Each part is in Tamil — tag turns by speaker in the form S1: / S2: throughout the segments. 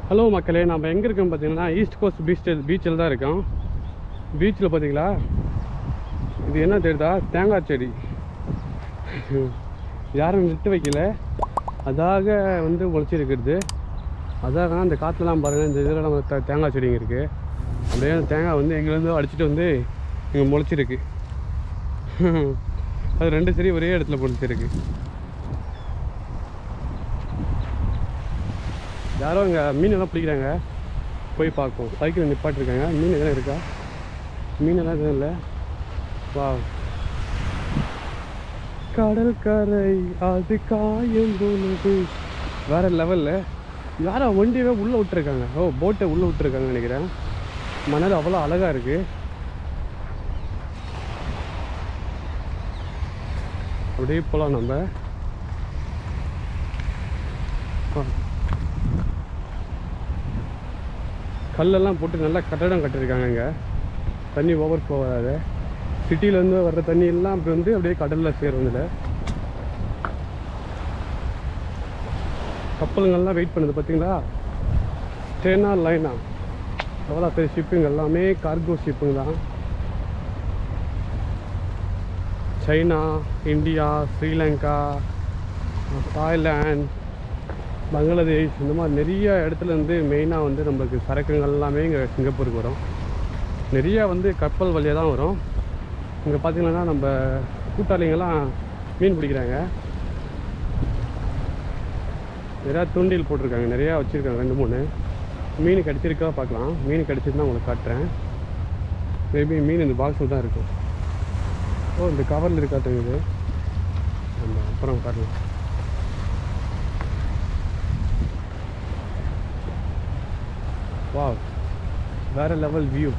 S1: ஹலோ மக்களே நம்ம எங்கே இருக்கோம் பார்த்தீங்கன்னா ஈஸ்ட் கோஸ்ட் பீச் பீச்சில் தான் இருக்கோம் பீச்சில் பார்த்தீங்களா இது என்ன தெரியுதா தேங்காய் செடி யாரும் நட்டு வைக்கல அதாக வந்து முளைச்சிருக்கிறது அதாக அந்த காற்றுலாம் பாருங்கள் இந்த இதில் நம்ம த- தேங்காய் செடிங்க இருக்குது அப்படியே அந்த தேங்காய் வந்து எங்கேருந்து அடிச்சிட்டு வந்து இங்கே முளைச்சிருக்கு அது ரெண்டு செடி ஒரே இடத்துல முளைச்சிருக்கு யாரோ இங்கே மீன் எல்லாம் பிடிக்கிறாங்க போய் பார்ப்போம் சைக்கிள் நிப்பாட்டிருக்காங்க மீன் எதனா இருக்கா மீன் எல்லாம் எதுவும் இல்லை வா கடல் கரை அது காயும் பொழுது வேற லெவலில் யாரோ வண்டியவே உள்ளே விட்டுருக்காங்க ஓ போட்டை உள்ளே விட்டுருக்காங்கன்னு நினைக்கிறேன் மணல் அவ்வளோ அழகாக இருக்குது அப்படியே போகலாம் நம்ம ஆ. கல்லெல்லாம் போட்டு நல்லா கட்டடம் கட்டியிருக்காங்க இங்கே தண்ணி ஓவர் ஃப்ளோ வராது சிட்டிலேருந்து வர்ற தண்ணி எல்லாம் அப்படி வந்து அப்படியே கடலில் சேரும் இதில் கப்பலுங்கள்லாம் வெயிட் பண்ணுது பார்த்தீங்களா ட்ரெயினா லைனா எவ்வளோ பெரிய ஷிப்புங்க எல்லாமே கார்கோ ஷிப்புங்க தான் China India Sri Lanka Thailand Bangladesh இந்த மாதிரி நிறைய இடத்துல இருந்து மெயினாக வந்து நம்மளுக்கு சரக்குங்கள் எல்லாமே இங்கே சிங்கப்பூருக்கு வரும் நிறைய வந்து கப்பல் வழியாக தான் வரும் இங்கே பார்த்தீங்கன்னா நம்ம கூட்டாளிங்கெல்லாம் மீன் பிடிக்கிறாங்க நிறையா தூண்டில் போட்டிருக்காங்க நிறையா வச்சுருக்காங்க ரெண்டு மூணு மீன் கிடச்சிருக்கா பார்க்கலாம் மீன் கிடச்சிருந்தா உங்களுக்கு காட்டுறேன் மேபி மீன் இந்த பாக்ஸில் தான் இருக்கும் ஓ இந்த கவரில் இருக்காட்டுங்குது நம்ம அப்புறம் காட்டலாம் வாவ் வேற லெவல் வியூ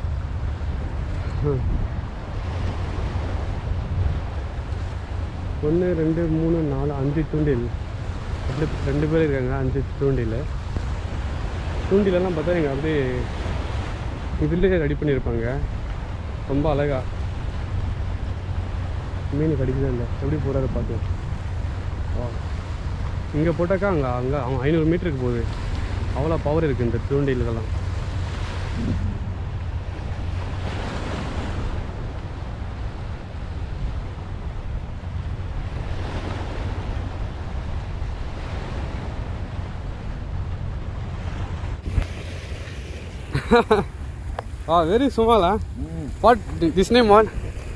S1: ஒன்று ரெண்டு மூணு நாலு அஞ்சு தூண்டில் ரெண்டு ரெண்டு பேர் இருக்காங்க அஞ்சு தூண்டில் தூண்டிலெல்லாம் பார்த்தா எங்கள் அப்படியே இதுலேயே ரெடி பண்ணியிருப்பாங்க ரொம்ப அழகா மீன் கிடைக்குதா இல்லை எப்படி போகிறாரு பார்க்கலாம் வா இங்கே போட்டாக்கா அங்கே அங்கே அவன் ஐநூறு மீட்டருக்கு போகுது அவ்வளோ பவர் இருக்குது இந்த தூண்டில்கள்லாம் Ah, very small, huh? What this name what?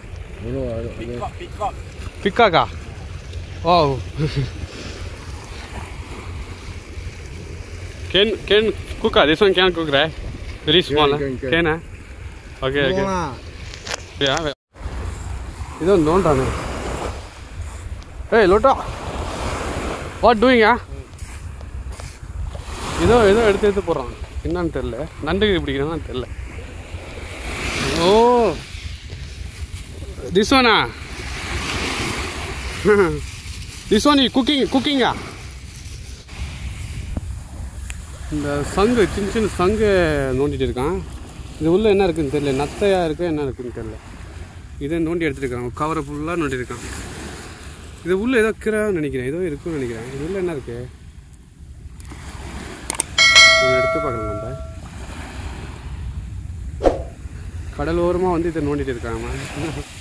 S1: Pikaka. Wow. can can cook ah? This one can cook right? Very small.
S2: Can,
S1: huh?
S2: can, can.
S1: Can ah? Okay okay. Yeah. wait. இது நோண்டானே ஏய் லோட்டா வாட் டூயிங் ஆ ஏதோ ஏதோ எடுத்து எடுத்து போடுறான் என்னன்னு தெரில நண்டு பிடிக்கிறான்னு தெரில ஓ திஸ் ஒனா திஸ் ஒன் குக்கிங் குக்கிங்கா இந்த சங்கு சின்ன சின்ன சங்கு நோண்டிட்டு இருக்கான் இது உள்ள என்ன இருக்குன்னு தெரியல நத்தையா இருக்கு என்ன இருக்குன்னு தெரியல இதை நோண்டி எடுத்துருக்கான் கவரை ஃபுல்லாக நோண்டி இருக்கான் இது உள்ள ஏதோ கீரைன்னு நினைக்கிறேன் ஏதோ இருக்குன்னு நினைக்கிறேன் இது உள்ள என்ன இருக்கு ஒன்று எடுத்து பார்க்கலாம் நம்ம கடல் ஓரமாக வந்து இதை நோண்டிட்டு இருக்காங்க